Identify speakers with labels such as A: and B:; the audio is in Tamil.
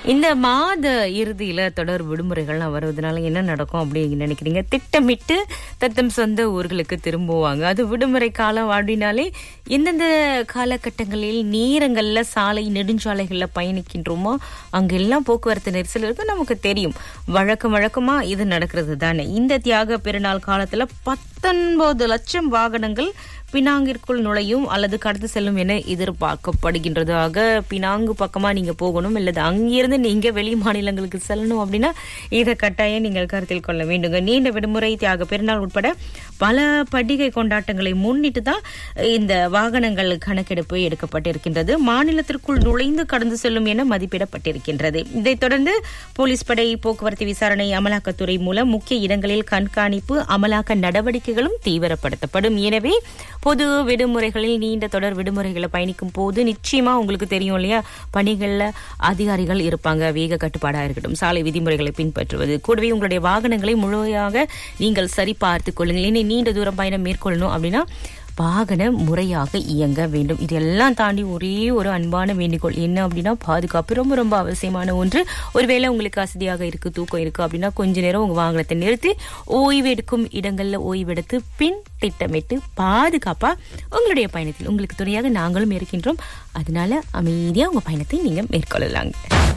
A: இந்த மாத இறுதியில தொடர் விடுமுறைகள்லாம் வருவதனால என்ன நடக்கும் அப்படின்னு நினைக்கிறீங்க திட்டமிட்டு தத்தம் சொந்த ஊர்களுக்கு திரும்புவாங்க அது விடுமுறை காலம் அப்படின்னாலே எந்தெந்த காலகட்டங்களில் நேரங்கள்ல சாலை நெடுஞ்சாலைகள்ல பயணிக்கின்றோமோ அங்கெல்லாம் போக்குவரத்து நெரிசல் இருக்கு நமக்கு தெரியும் வழக்கம் வழக்கமா இது நடக்கிறது தானே இந்த தியாக பெருநாள் காலத்துல பத்தொன்பது லட்சம் வாகனங்கள் பினாங்கிற்குள் நுழையும் அல்லது கடந்து செல்லும் என எதிர்பார்க்கப்படுகின்றது ஆக பினாங்கு பக்கமா நீங்க போகணும் அல்லது அங்கிருந்து நீங்க வெளி மாநிலங்களுக்கு செல்லணும் அப்படின்னா இதை கட்டாயம் நீங்கள் கருத்தில் கொள்ள வேண்டுங்க நீண்ட விடுமுறை தியாக பெருநாள் உட்பட பல பண்டிகை கொண்டாட்டங்களை முன்னிட்டு தான் இந்த வாகனங்கள் கணக்கெடுப்பு எடுக்கப்பட்டிருக்கின்றது மாநிலத்திற்குள் நுழைந்து கடந்து செல்லும் என மதிப்பிடப்பட்டிருக்கின்றது இதைத் தொடர்ந்து போலீஸ் படை போக்குவரத்து விசாரணை அமலாக்கத்துறை மூலம் முக்கிய இடங்களில் கண்காணிப்பு அமலாக்க நடவடிக்கைகளும் தீவிரப்படுத்தப்படும் எனவே பொது விடுமுறைகளில் நீண்ட தொடர் விடுமுறைகளை பயணிக்கும் போது நிச்சயமா உங்களுக்கு தெரியும் இல்லையா பணிகள்ல அதிகாரிகள் இருப்பாங்க வேக கட்டுப்பாடா இருக்கட்டும் சாலை விதிமுறைகளை பின்பற்றுவது கூடவே உங்களுடைய வாகனங்களை முழுமையாக நீங்கள் சரிபார்த்துக் கொள்ளுங்கள் இனி நீண்ட தூரம் பயணம் மேற்கொள்ளணும் அப்படின்னா வாகனம் முறையாக இயங்க வேண்டும் இதெல்லாம் தாண்டி ஒரே ஒரு அன்பான வேண்டுகோள் என்ன அப்படின்னா பாதுகாப்பு ரொம்ப ரொம்ப அவசியமான ஒன்று ஒருவேளை உங்களுக்கு வசதியாக இருக்கு தூக்கம் இருக்கு அப்படின்னா கொஞ்ச நேரம் உங்க வாகனத்தை நிறுத்தி ஓய்வு எடுக்கும் இடங்கள்ல ஓய்வெடுத்து பின் திட்டமிட்டு பாதுகாப்பா உங்களுடைய பயணத்தில் உங்களுக்கு துணையாக நாங்களும் இருக்கின்றோம் அதனால அமைதியா உங்க பயணத்தை நீங்க மேற்கொள்ளலாங்க